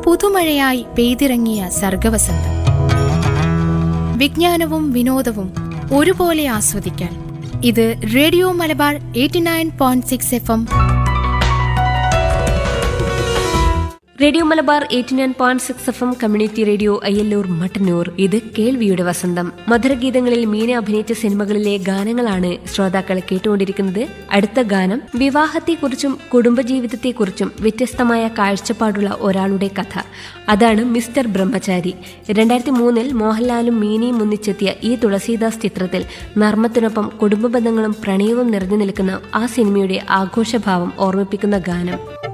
പുതുമഴയായി പെയ്തിറങ്ങിയ സർഗവസന്തം വിജ്ഞാനവും വിനോദവും ഒരുപോലെ ആസ്വദിക്കാൻ ഇത് radio Malabar eighty nine point six F M radio Malabar eighty nine point six F M community radio Ayyallur Mattannur ഇത് കേൾവിയുടെ വസന്തം മധുരഗീതങ്ങളിൽ മീന അഭിനയിച്ച സിനിമകളിലെ ഗാനങ്ങളാണ് ശ്രോതാക്കൾ കേട്ടുകൊണ്ടിരിക്കുന്നത് അടുത്ത ഗാനം വിവാഹത്തെക്കുറിച്ചും കുടുംബജീവിതത്തെക്കുറിച്ചും വ്യത്യസ്തമായ കാഴ്ചപ്പാടുള്ള ഒരാളുടെ കഥ അതാണ് മിസ്റ്റർ ബ്രഹ്മചാരി രണ്ടായിരത്തി മൂന്നിൽ മോഹൻലാലും മീനയും ഒന്നിച്ചെത്തിയ ഈ തുളസീദാസ് ചിത്രത്തിൽ നർമ്മത്തിനൊപ്പം കുടുംബ ബന്ധങ്ങളും പ്രണയവും നിറഞ്ഞു നിൽക്കുന്ന ആ സിനിമയുടെ ആഘോഷഭാവം ഓർമ്മിപ്പിക്കുന്ന ഗാനം